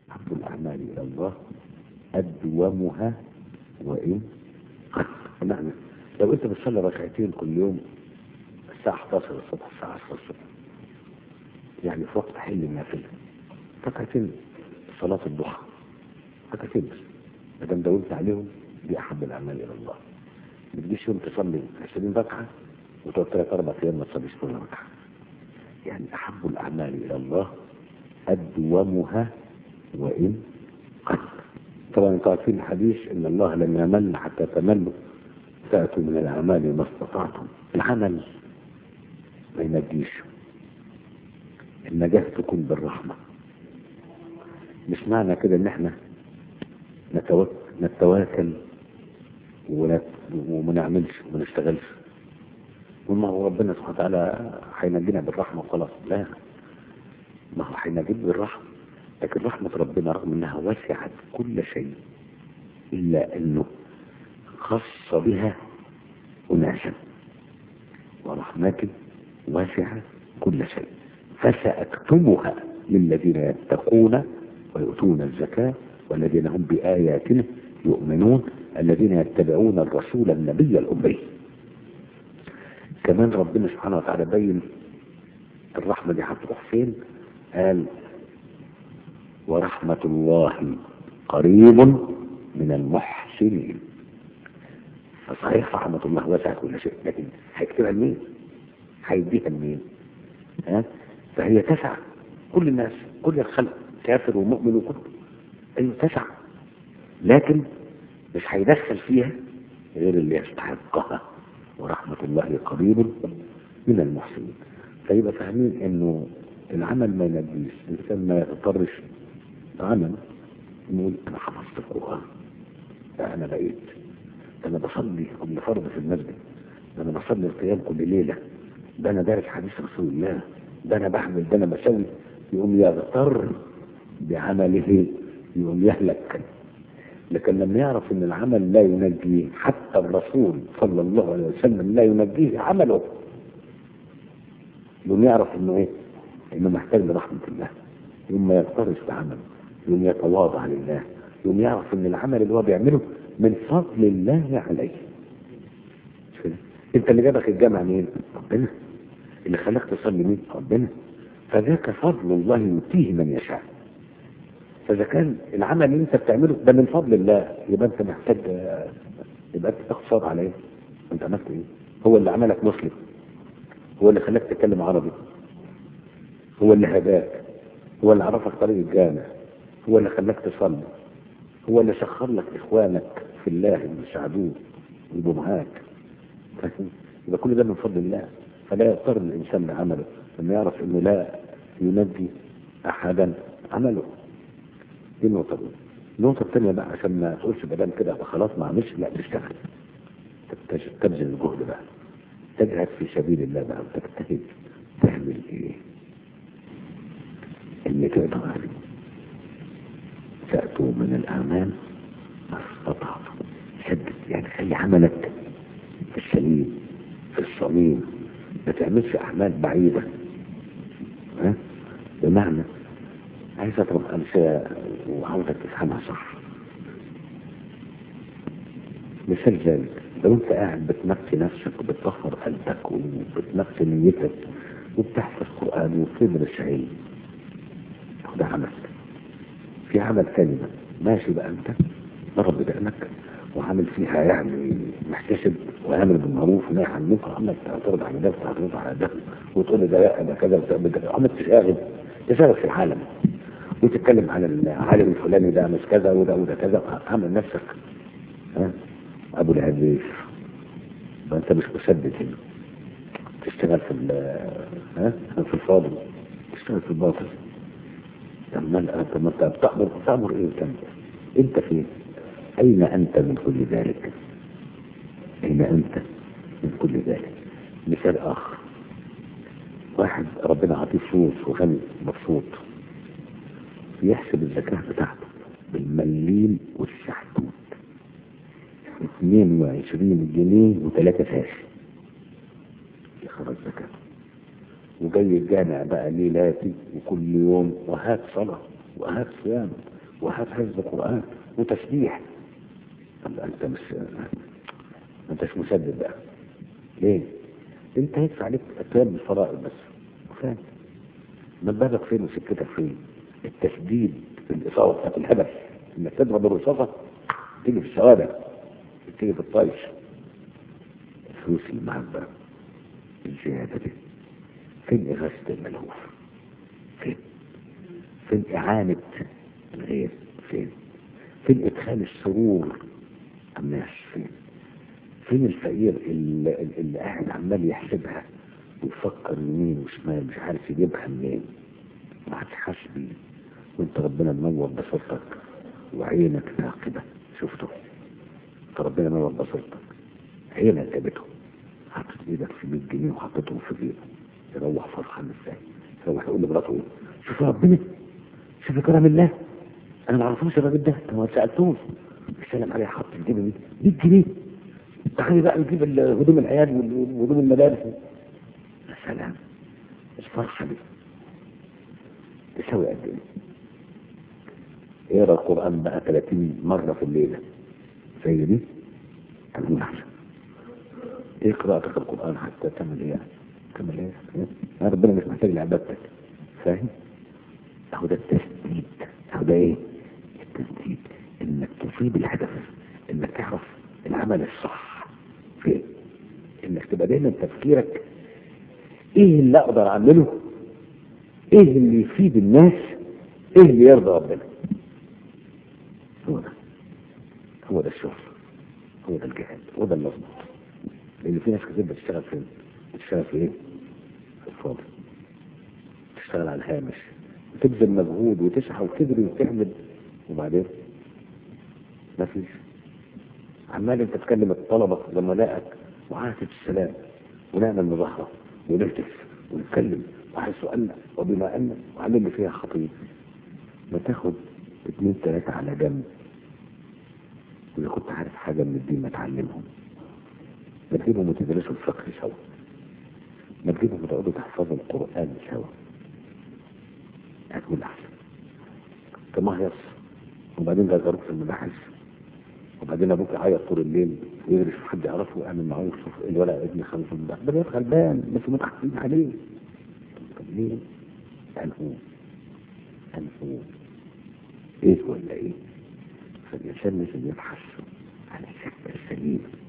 أحب الأعمال إلى الله أدومها وإن قل نعم لو أنت بتصلي ركعتين كل يوم الساعة 11 الصبح الساعة 10 الصبح يعني في وقت حل النافلة ركعتين صلاة الضحى ركعتين بس ما دام داومت عليهم دي أحب الأعمال إلى الله ما تجيش يوم تصلي 20 ركعة وتقعد ثلاث أربع أيام ما تصليش كل ركعة يعني أحب الأعمال إلى الله أدومها وإن قل طبعا انتوا عارفين الحديث ان الله لم يمل حتى تملوا فاتوا من الاعمال ما استطعتم العمل ما ينجيش النجاة تكون بالرحمة مش معنى كده ان احنا نتوكل نتواكل ونت... وما نعملش وما نشتغلش وما هو ربنا سبحانه وتعالى هينجينا بالرحمة وخلاص لا ما هو هينجينا بالرحمة لكن رحمة ربنا رغم انها وسعت كل شيء الا انه خص بها اناسا ورحمتي وسعت كل شيء فسأكتبها للذين يتقون ويؤتون الزكاة والذين هم بآياتنا يؤمنون الذين يتبعون الرسول النبي الأمي كمان ربنا سبحانه وتعالى بين الرحمة دي هتروح فين قال ورحمة الله قريب من المحسنين فصحيح رحمة الله وسعت كل شيء لكن هيكتبها لمين؟ هيديها لمين؟ ها؟ فهي تسع كل الناس كل الخلق كافر ومؤمن وكل ايوه تسع لكن مش هيدخل فيها غير اللي يستحقها ورحمة الله قريب من المحسنين فيبقى فاهمين انه العمل ما ينجيش الانسان ما يضطرش عمل نقول انا حفظت القرآن ده انا بقيت ده انا بصلي كل فرض في المسجد ده انا بصلي القيام كل ليلة ده انا دارس حديث رسول الله ده انا بعمل ده انا بسوي يقوم يغتر بعمله يقوم يهلك لكن لما يعرف ان العمل لا ينجيه حتى الرسول صلى الله عليه وسلم لا ينجيه عمله يقوم يعرف انه ايه انه محتاج لرحمة الله يوم ما يغترش بعمله يوم يتواضع لله يوم يعرف ان العمل اللي هو بيعمله من فضل الله عليه مش كده؟ انت اللي جابك الجامع مين ربنا اللي خلاك تصلي مين ربنا فذاك فضل الله يؤتيه من يشاء فاذا كان العمل اللي انت بتعمله ده من فضل الله يبقى انت محتاج يبقى انت تاخد صواب على ايه انت عملت ايه هو اللي عملك مسلم هو اللي خلاك تتكلم عربي هو اللي هداك هو اللي عرفك طريق الجامع هو اللي خلاك تصلي هو اللي سخر لك اخوانك في الله اللي يساعدوك ويبقوا معاك فاهم؟ يبقى كل ده من فضل الله فلا يضطر الانسان بعمله لما يعرف انه لا ينجي احدا عمله دي النقطه الاولى النقطه الثانيه بقى عشان ما تقولش بدل كده خلاص ما عملش لا تشتغل تبتج- تبذل الجهد بقى تجهد في سبيل الله بقى وتجتهد تعمل ايه اللي تقدر عليه تأتوا من الأعمال ما استطعتم شدد يعني خلي عملك في السليم في الصميم ما تعملش أعمال بعيدة ها بمعنى عايز أضرب أمثلة وعاوزك تفهمها صح مثال ذلك لو انت قاعد بتنقي نفسك وبتطهر قلبك وبتنقي نيتك وبتحفظ قرآن وبتدرس علم ده عمل في عمل ثاني بقى ماشي بقى انت ضرب بدقنك وعامل فيها يعني محتسب وعامل بالمعروف ونهي عن المنكر عمال تعترض على ده وتعترض على ده وتقول لي ده لا ده كذا وتعمل كذا عمال تشاغل تشاغل في العالم وتتكلم عن العالم الفلاني ده مش كذا وده وده كذا عامل نفسك ها ابو العزيز فانت مش مسدد هنا تشتغل في ال- ها في الفاضل تشتغل في الباطل طب ما انت طب ما انت بتأمر تأمر ايه وتعمل انت فين؟ اين انت من كل ذلك؟ اين انت من كل ذلك؟ مثال اخر واحد ربنا عطيه فلوس وغني مبسوط يحسب الزكاة بتاعته بالمليم والشحتوت 22 جنيه وثلاثة فاش يخرج زكاته وجاي الجامع بقى ليلاتي وكل يوم وهات صلاة وهات صيام وهذا حفظ قرآن وتسبيح طب انت مش ما انتش مسدد بقى ليه؟ انت هيدفع عليك اتيان بالفرائض بس فاهم مبالغ فين وسكتك فين التسديد في الإصابة بتاعت الهدف انك تضرب الرصاصة تيجي في الشوارع تيجي في الطايش الفلوس اللي معاك بقى الزيادة دي فين إغاثة الملهوف فين فين إعانة الغير فين فين إدخال السرور الناس فين فين الفقير اللي, اللي قاعد عمال يحسبها ويفكر يمين وشمال مش عارف يجيبها منين ما عادش حاسس بيه وانت ربنا منور بصيرتك وعينك ثاقبة شفته فربنا منور بصيرتك عينك جابته حطت ايدك في 100 جنيه وحطيتهم في جيبه يروح فرحان ازاي يروح يقول لمراته ايه شوف يا ربنا شوف كرم الله انا ما اعرفوش الراجل ده انا ما سالتوش السلام عليه حط في جيبه 100 جنيه تعالي بقى نجيب هدوم العيال وهدوم المدارس يا سلام الفرحه دي تساوي قد ايه؟ اقرا القران بقى 30 مره في الليله زي دي هتكون احسن ايه قراءتك القران حتى تعمل ايه تعمل ايه؟ ها؟ ربنا مش محتاج لعبادتك فاهم؟ اهو ده التسديد اهو ده ايه؟ التسديد انك تصيب الهدف انك تعرف العمل الصح فين؟ انك تبقى دايما تفكيرك ايه اللي اقدر اعمله ايه اللي يفيد الناس ايه اللي يرضى ربنا هو ده هو ده الشغل هو ده الجهاد هو ده المظبوط لان في ناس كتير بتشتغل فين بتشتغل في ايه في الفاضي تشتغل على الهامش وتبذل مجهود وتسعى وتجري وتعمل وبعدين ما فيش عمال انت تكلم الطلبة زملائك وعاتب السلام ونعمل مظاهرة ونهتف ونتكلم وحيث أن وبما أن وعلم فيها خطيب ما تاخد اتنين تلاتة على جنب وإذا كنت عارف حاجة من الدين ما تعلمهم ما تجيبهم وتدرسوا الفقه سوا ما تجيبهم وتقعدوا تحفظوا القرآن سوا هتكون أحسن تمهيص وبعدين جزروك في المباحث وبعدين ابوك يعيط طول الليل ويدرس حد يعرفه ويعمل معاه ويشوف الولد ابن خمسة من بعد ده غلبان بس متحفظين عليه طب ليه؟ أنهو أنهو إيه ولا إيه؟ فالإنسان لازم يبحث عن السكة السليمة